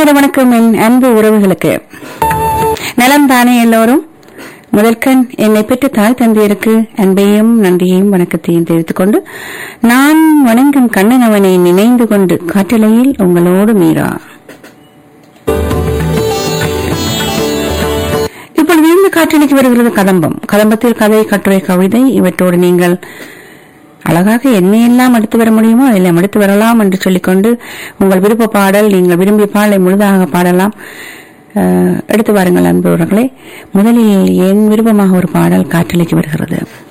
நேர வணக்கம் என் அன்பு உறவுகளுக்கு நலம் தானே எல்லோரும் முதற்கண் என்னை பெற்ற தாய் தந்தையருக்கு அன்பையும் நன்றியையும் வணக்கத்தையும் தெரிவித்துக் கொண்டு நான் வணங்கும் கண்ணன் அவனை நினைந்து கொண்டு காற்றலையில் உங்களோடு மீரா இப்பொழுது இந்த காற்றலைக்கு வருகிறது கதம்பம் கதம்பத்தில் கதை கட்டுரை கவிதை இவற்றோடு நீங்கள் அழகாக என்னையெல்லாம் எடுத்து வர முடியுமோ எல்லாம் எடுத்து வரலாம் என்று சொல்லிக்கொண்டு உங்கள் விருப்ப பாடல் நீங்கள் விரும்பிய பாடலை முழுதாக பாடலாம் அஹ், எடுத்து வாருங்கள் அன்பவர்களே முதலில் என் விருப்பமாக ஒரு பாடல் காற்றலைக்கு வருகிறது